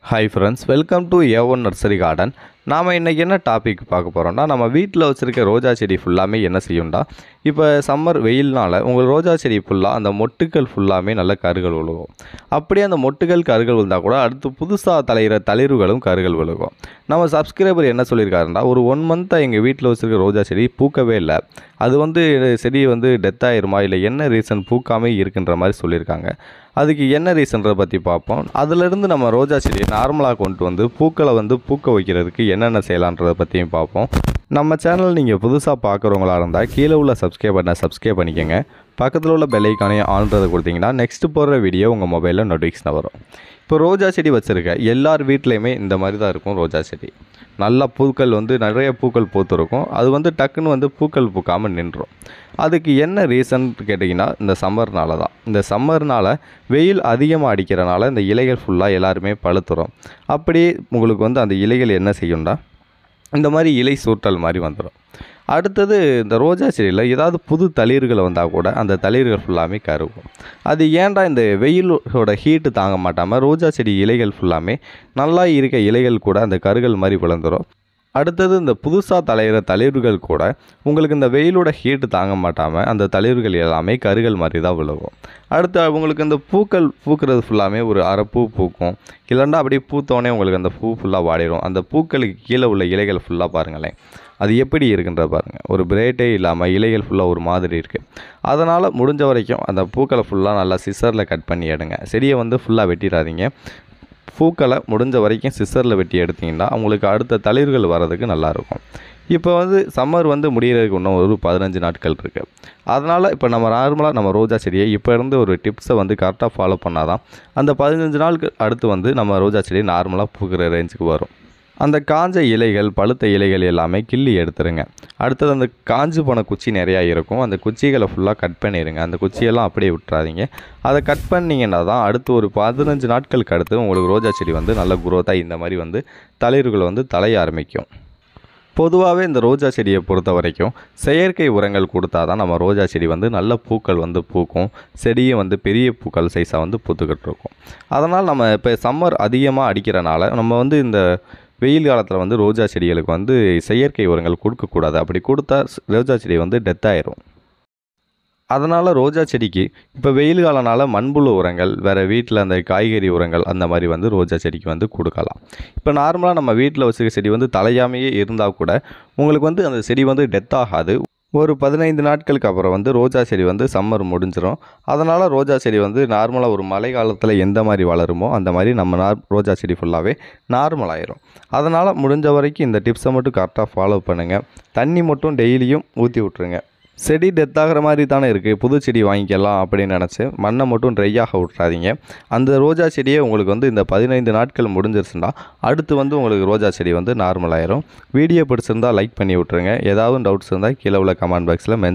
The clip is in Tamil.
hi friends welcome to A one nursery garden நாம் இன்றைக்கி என்ன டாபிக் பார்க்க போகிறோம்னா நம்ம வீட்டில் வச்சுருக்க ரோஜா செடி ஃபுல்லாமே என்ன செய்யும்டா இப்போ சம்மர் வெயில்னால உங்கள் ரோஜா செடி ஃபுல்லாக அந்த மொட்டுக்கள் ஃபுல்லாமே நல்ல கருகள் விழுகும் அப்படியே அந்த மொட்டுகள் கருகள் விழுந்தால் கூட அடுத்து புதுசாக தலையிற தளிர்களும் கருகள் விழுகும் நம்ம சப்ஸ்கிரைபர் என்ன சொல்லியிருக்காருன்னா ஒரு ஒன் மந்த்தாக எங்கள் வீட்டில் வச்சுருக்க ரோஜா செடி பூக்கவே இல்லை அது வந்து செடி வந்து டெத் ஆயிருமா இல்லை என்ன ரீசன் பூக்காமே இருக்குன்ற மாதிரி சொல்லியிருக்காங்க அதுக்கு என்ன ரீசன்றதை பற்றி பார்ப்போம் அதிலிருந்து நம்ம ரோஜா செடியை நார்மலாக கொண்டு வந்து பூக்களை வந்து பூக்க வைக்கிறதுக்கு என்னென்ன செய்யலான்றதை பற்றியும் பார்ப்போம் நம்ம சேனல் நீங்கள் புதுசாக பார்க்குறவங்களா இருந்தால் கீழே உள்ள சப்ஸ்கிரைப் பட்டனை சப்ஸ்கிரைப் பண்ணிக்கோங்க பக்கத்தில் உள்ள பெல் ஐக்கானையும் ஆன்றது கொடுத்தீங்கன்னா நெக்ஸ்ட் போடுற வீடியோ உங்கள் மொபைலில் நோட்டிஃபிகேஷன் வரும் இப்போ ரோஜா செடி வச்சுருக்க எல்லார் வீட்லேயுமே இந்த மாதிரி தான் இருக்கும் ரோஜா செடி நல்லா பூக்கள் வந்து நிறைய பூக்கள் பூத்திருக்கும் அது வந்து டக்குன்னு வந்து பூக்கள் பூக்காமல் நின்றும் அதுக்கு என்ன ரீசன் கேட்டிங்கன்னா இந்த சம்மர்னால தான் இந்த சம்மர்னால் வெயில் அதிகமாக அடிக்கிறனால இந்த இலைகள் ஃபுல்லாக எல்லாருமே பழுத்துரும் அப்படியே உங்களுக்கு வந்து அந்த இலைகள் என்ன செய்யும்டா இந்த மாதிரி இலை சூட்டல் மாதிரி வந்துடும் அடுத்தது இந்த ரோஜா செடியில் ஏதாவது புது தளிர்கள் வந்தால் கூட அந்த தளிர்கள் ஃபுல்லாமே கருகும் அது ஏன்டா இந்த வெயிலோட ஹீட்டு தாங்க மாட்டாமல் ரோஜா செடி இலைகள் ஃபுல்லாமே நல்லா இருக்க இலைகள் கூட அந்த கருகள் மாதிரி விழுந்துடும் அடுத்தது இந்த புதுசாக தலையிற தளிர்கள் கூட உங்களுக்கு இந்த வெயிலோட ஹீட்டு தாங்க மாட்டாமல் அந்த தளிர்கள் எல்லாமே கருகள் மாதிரி தான் விழுகும் அடுத்து உங்களுக்கு இந்த பூக்கள் பூக்கிறது ஃபுல்லாமே ஒரு அரை பூ பூக்கும் இல்லைன்னா அப்படியே பூத்தோடனே உங்களுக்கு அந்த பூ ஃபுல்லாக வாடிடும் அந்த பூக்களுக்கு கீழே உள்ள இலைகள் ஃபுல்லாக பாருங்களேன் அது எப்படி இருக்குன்றத பாருங்கள் ஒரு பிரேட்டே இல்லாமல் இலைகள் ஃபுல்லாக ஒரு மாதிரி இருக்குது அதனால் முடிஞ்ச வரைக்கும் அந்த பூக்களை ஃபுல்லாக நல்லா சிசரில் கட் பண்ணி எடுங்க செடியை வந்து ஃபுல்லாக வெட்டிடாதீங்க பூக்களை முடிஞ்ச வரைக்கும் சிசரில் வெட்டி எடுத்திங்கன்னா அவங்களுக்கு அடுத்த தளிர்கள் வர்றதுக்கு நல்லாயிருக்கும் இப்போ வந்து சம்மர் வந்து முடிகிறதுக்கு இன்னும் ஒரு பதினஞ்சு நாட்கள் இருக்குது அதனால் இப்போ நம்ம நார்மலாக நம்ம ரோஜா செடியை இப்போ இருந்து ஒரு டிப்ஸை வந்து கரெக்டாக ஃபாலோ பண்ணால் தான் அந்த பதினஞ்சு நாளுக்கு அடுத்து வந்து நம்ம ரோஜா செடி நார்மலாக பூக்கிற ரேஞ்சுக்கு வரும் அந்த காஞ்ச இலைகள் பழுத்த இலைகள் எல்லாமே கிள்ளி எடுத்துருங்க அடுத்தது அந்த காஞ்சு போன குச்சி நிறையா இருக்கும் அந்த குச்சிகளை ஃபுல்லாக கட் பண்ணிடுங்க அந்த குச்சியெல்லாம் அப்படியே விட்டுறாதீங்க அதை கட் பண்ணிங்கன்னா தான் அடுத்து ஒரு பதினஞ்சு நாட்களுக்கு அடுத்து உங்களுக்கு ரோஜா செடி வந்து நல்ல குரோத்தாக இந்த மாதிரி வந்து தளிர்கள் வந்து தலைய ஆரம்பிக்கும் பொதுவாகவே இந்த ரோஜா செடியை பொறுத்த வரைக்கும் செயற்கை உரங்கள் கொடுத்தா தான் நம்ம ரோஜா செடி வந்து நல்ல பூக்கள் வந்து பூக்கும் செடியும் வந்து பெரிய பூக்கள் சைஸாக வந்து பூத்துக்கிட்டு இருக்கும் அதனால் நம்ம இப்போ சம்மர் அதிகமாக அடிக்கிறனால நம்ம வந்து இந்த வெயில் காலத்தில் வந்து ரோஜா செடிகளுக்கு வந்து செயற்கை உரங்கள் கொடுக்கக்கூடாது அப்படி கொடுத்தா ரோஜா செடி வந்து டெத் ஆயிரும் அதனால் ரோஜா செடிக்கு இப்போ வெயில் காலனால மண்புழு உரங்கள் வேறு வீட்டில் அந்த காய்கறி உரங்கள் அந்த மாதிரி வந்து ரோஜா செடிக்கு வந்து கொடுக்கலாம் இப்போ நார்மலாக நம்ம வீட்டில் வச்சுருக்க செடி வந்து தலையாமையே இருந்தால் கூட உங்களுக்கு வந்து அந்த செடி வந்து டெத் ஆகாது ஒரு பதினைந்து நாட்களுக்கு அப்புறம் வந்து ரோஜா செடி வந்து சம்மர் முடிஞ்சிடும் அதனால் ரோஜா செடி வந்து நார்மலாக ஒரு மழை காலத்தில் எந்த மாதிரி வளருமோ அந்த மாதிரி நம்ம நார் ரோஜா செடி ஃபுல்லாகவே நார்மல் ஆயிரும் அதனால் முடிஞ்ச வரைக்கும் இந்த டிப்ஸை மட்டும் கரெக்டாக ஃபாலோ பண்ணுங்கள் தண்ணி மட்டும் டெய்லியும் ஊற்றி விட்ருங்க செடி டெத் ஆகிற மாதிரி தானே இருக்குது புது செடி வாங்கிக்கலாம் அப்படின்னு நினச்சி மண்ணை மட்டும் ட்ரை ஆக விட்றாதீங்க அந்த ரோஜா செடியே உங்களுக்கு வந்து இந்த பதினைந்து நாட்கள் முடிஞ்சிருச்சுன்னா அடுத்து வந்து உங்களுக்கு ரோஜா செடி வந்து நார்மல் ஆயிரும் வீடியோ பிடிச்சிருந்தால் லைக் பண்ணி விட்ருங்க ஏதாவது டவுட்ஸ் இருந்தால் கீழே உள்ள கமெண்ட் பாக்ஸில் மென்